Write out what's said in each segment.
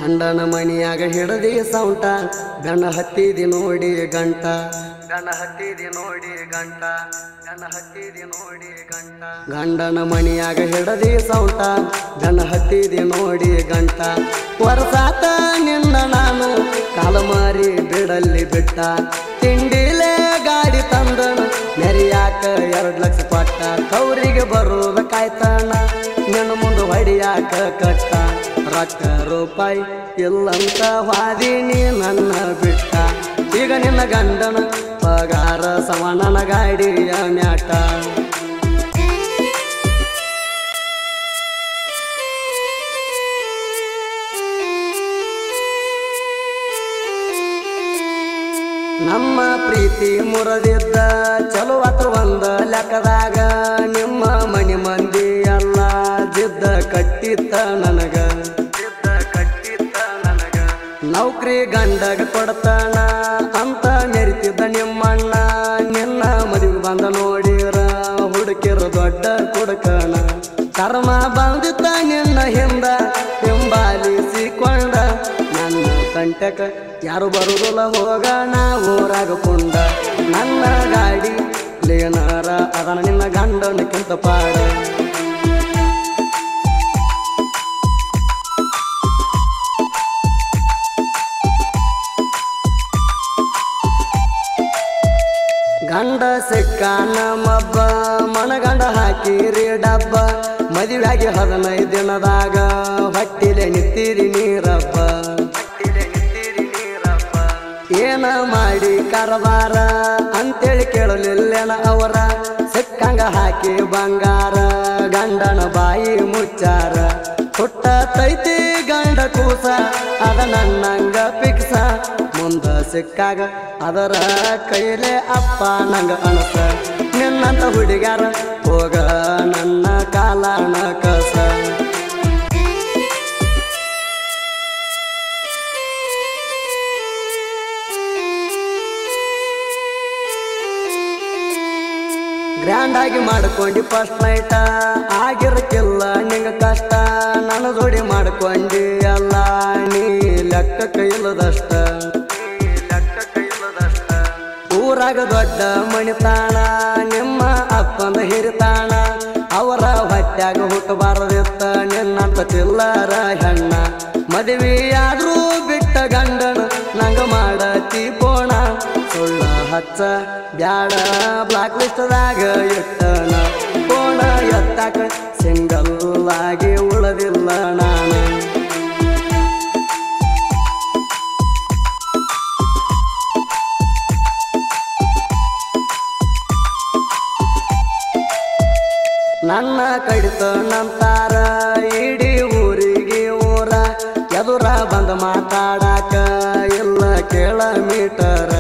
ಗಂಡನ ಮಣಿಯಾಗ ಹಿಡದಿ ಸೌಂಟ ಗಣ ಹತ್ತಿದಿ ನೋಡಿ ಗಂಟ ಗಣ ಹತ್ತಿದಿ ನೋಡಿ ಗಂಟ ಗಣ ಹತ್ತಿದಿ ನೋಡಿ ಗಂಟ ಗಂಡನ ಮಣಿಯಾಗ ಹಿಡದಿ ಸೌಂಟ ಗಣ ಹತ್ತಿದಿ ನೋಡಿ ಗಂಟ ವರ್ಷಾತ ನಿನ್ನ ನಾನು ಕಾಲಮಾರಿ ಬಿಡಲ್ಲಿ ಬಿಟ್ಟ ತಿಂಡಿಲೇ ಗಾಡಿ ತಂದನು ಮೆರಿಯಾಕ ಎರಡ್ ಲಕ್ಷ ಪಟ್ಟ ಕೌರಿಗೆ ಬರೋದ ಕಾಯ್ತಾನ ನಿನ್ನ ಮುಂದೆ ಹೊಡಿಯಾಕ ಕಟ್ಟ ರೊಕ್ಕ ರೂಪಾಯಿ ಇಲ್ಲಂತ ವಾದಿನಿ ನನ್ನ ಬಿಟ್ಟ ಈಗ ನಿನ್ನ ಗಂಡನ ಪಗಾರ ಸವಣನ ಗಾಡಿಯ ಮ್ಯಾಟ ನಮ್ಮ ಪ್ರೀತಿ ಮುರದಿದ್ದ ಚಲೋ ಹತ್ರ ಒಂದ ಲೆಕ್ಕದಾಗ ನಿಮ್ಮ ಮನಿ ಮಂದಿ ಎಲ್ಲ ಜಿದ್ದ ಕಟ್ಟಿತ್ತ ನನಗ ಜಿದ್ದ ಕಟ್ಟಿತ್ತ ನನಗ ನೌಕರಿ ಗಂಡಗ ಕೊಡ್ತಾನ ಅಂತ ಮೆರಿತಿದ್ದ ನಿಮ್ಮಣ್ಣ ನಿನ್ನ ಮದುವೆ ಬಂದ ನೋಡಿರ ಹುಡುಕಿರ ದೊಡ್ಡ ಕುಡುಕನ ಕರ್ಮ ಬಂದಿತ್ತ ನಿನ್ನ ಹಿಂದ ಹಿಂಬಾಲಿಸಿಕೊಂಡ ನನ್ನ ಕಂಟಕ ಯಾರು ಬರುದಿಲ್ಲ ಹೋಗೋಣ ಊರಾಗ ಕುಂಡ ನನ್ನ ಗಾಡಿ ಲೇನಾರ ಅದನ ನಿನ್ನ ಗಂಡನಕ್ಕಿಂತ ಪಾಡ ಗಂಡ ಸಿಕ್ಕಾನ ಮಬ್ಬ ಮನಗಂಡ ಹಾಕಿರಿ ಡಬ್ಬ ಮದುವೆಯಾಗಿ ಹದಿನೈದು ದಿನದಾಗ ಹೊಟ್ಟಿಲೆ ನಿತ್ತೀರಿ ನೀರಬ್ಬ ಏನ ಮಾಡಿ ಕರವಾರ ಅಂತೇಳಿ ಕೇಳಲಿಲ್ಲೇನ ಅವರ ಸಿಕ್ಕಂಗ ಹಾಕಿ ಬಂಗಾರ ಗಂಡನ ಬಾಯಿ ಮುಚ್ಚಾರ ಹುಟ್ಟ ತೈತಿ ಗಂಡ ಕೂಸ ಅದ ನನ್ನಂಗ ಪಿಕ್ಸ ಮುಂದ ಸಿಕ್ಕಾಗ ಅದರ ಕೈಲೆ ಅಪ್ಪ ನಂಗ ಅನಸ ನಿನ್ನಂತ ಹುಡುಗ್ಯಾರ ಹೋಗ ನನ್ನ ಕಾಲನ ಕಸ ಗ್ರ್ಯಾಂಡ್ ಆಗಿ ಮಾಡ್ಕೊಂಡಿ ಫಸ್ಟ್ ನೈಟ ಆಗಿರಕ್ಕಿಲ್ಲ ನಿಂಗ ಕಷ್ಟ ನನ್ನ ಜೋಡಿ ಮಾಡ್ಕೊಂಡಿ ಅಲ್ಲ ನೀ ಲೆಕ್ಕಕ್ಕೆ ಇಲ್ಲದಷ್ಟ ಊರಾಗ ದೊಡ್ಡ ಮಣಿತಾಣ ನಿಮ್ಮ ಅಪ್ಪಂದ ಹಿರಿತಾಣ ಅವರ ಹೊಟ್ಯಾಗ ಹುಟ್ಟಬಾರದಿತ್ತ ನಿನ್ನಂತ ಚಿಲ್ಲರ ಹೆಣ್ಣ ಮದುವೆಯಾದ್ರೂ ಬಿಟ್ಟ ಗಂಡನ ನಂಗ ಮಾಡತಿ ಪೋಣ ಸುಳ್ಳ ಹಚ್ಚ ಬ್ಯಾಡ ಬ್ಲಾಕ್ ಲಿಸ್ಟ್ದಾಗ ಇಟ್ಟನ ಪೋಣ ಎತ್ತಾಕ ಸಿಂಗಲ್ ಆಗಿ ಉಳದಿಲ್ಲ ನಾನು ನನ್ನ ಕಡಿತ ನಂತಾರ ಇಡೀ ಊರಿಗೆ ಊರ ಎದುರ ಬಂದ ಮಾತಾಡಾಕ ಇಲ್ಲ ಕೇಳ ಮೀಟರ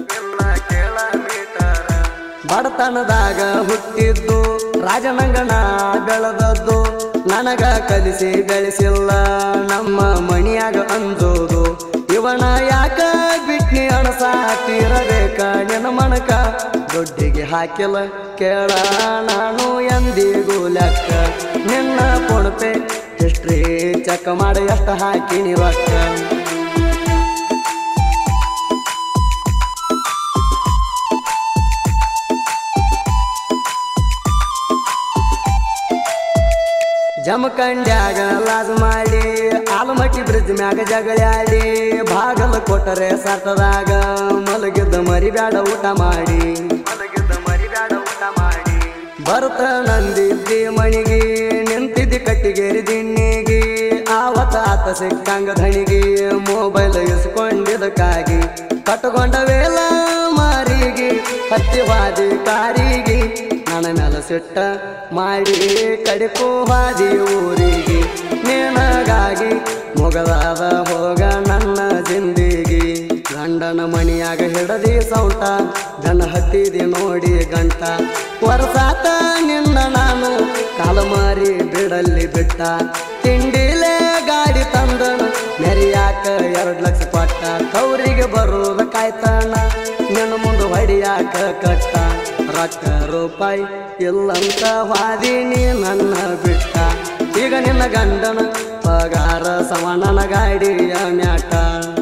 ಬಡತನದಾಗ ಹುಟ್ಟಿದ್ದು ರಾಜನಂಗನ ಬೆಳೆದದ್ದು ನನಗ ಕಲಿಸಿ ಬೆಳೆಸಿಲ್ಲ ನಮ್ಮ ಮಣಿಯಾಗ ಅಂಜೋದು ಇವನ ಯಾಕ ಬಿಟ್ನಿ ಅಣಸಾತಿರಬೇಕ ನಿನ್ನ ಮನಕ ದೊಡ್ಡಿಗೆ ಹಾಕಿಲ್ಲ ಕೇಳ ನಾನು ಎಂದಿಗೂ ಲೆಕ್ಕ ನಿನ್ನ ಪೊಣಪೆ ಹಿಸ್ಟ್ರಿ ಚೆಕ್ ಮಾಡಿ ಎಷ್ಟು ಹಾಕಿನಿ ರೊಕ್ಕ ಜಮಖಂಡ್ಯಾಗ ಲಾಜ್ ಮಾಡಿ ಆಲಮಟ್ಟಿ ಬ್ರಿಡ್ಜ್ ಮ್ಯಾಗ ಜಗಳಾಡಿ ಬಾಗಲ ಕೊಟ್ಟರೆ ಸತ್ತದಾಗ ಮಲಗಿದ್ದ ಮರಿಬ್ಯಾಡ ಊಟ ಮಾಡಿ ಮಲಗಿದ್ದ ಮರಿಬ್ಯಾಡ ಊಟ ಮಾಡಿ ಬರ್ತ ನಂದಿದ್ದಿ ಮಣಿಗಿ ನಿಂತಿದ್ದಿ ಕಟ್ಟಿಗೇರಿ ದಿಣ್ಣಿಗಿ ಆವತ್ತ ಆತ ಸಿಕ್ಕಂಗ ಧಣಿಗಿ ಮೊಬೈಲ್ ಇಸ್ಕೊಂಡಿದ್ದಕ್ಕಾಗಿ ಕಟ್ಟಕೊಂಡ ವೇಲ ಮಾರಿಗೆ ಹತ್ತಿ ವಾದಿ ಕಾರಿಗೆ ನನ್ನ ಮೇಲೆ ಸಿಟ್ಟ ಮಾಡಿ ಕಡಿಪು ಹಾದಿ ಊರಿಗೆ ನಿನಗಾಗಿ ಮೊಗದಾದ ಹೋಗ ನನ್ನ ಜಿಂದಿಗಿ ಗಂಡನ ಮಣಿಯಾಗ ಹಿಡದಿ ಸೌಂಟ ಗಣ ಹತ್ತಿದಿ ನೋಡಿ ಗಂಟ ವರ್ಷಾತ ನಿನ್ನ ನಾನು ಕಾಲಮಾರಿ ಬಿಡಲ್ಲಿ ಬಿಟ್ಟ ತಿಂಡಿಲೇ ಗಾಡಿ ತಂದನು ಮೆರಿಯಾಕ ಎರಡ್ ಲಕ್ಷ ಪಟ್ಟ ಕೌರಿಗೆ ಬರೋದ ಕಾಯ್ತಾನ ನಿನ್ನ ಮುಂದೆ ಹೊಡಿಯಾಕ ಕಟ್ಟ ರೊಕ್ಕ ರೂಪಾಯಿ ಇಲ್ಲಂತ ವಾದಿನಿ ನನ್ನ ಬಿಟ್ಟ ಈಗ ನಿನ್ನ ಗಂಡನ ಪಗಾರ ಸವಣನ ಗಾಡಿಯ ಮ್ಯಾಟ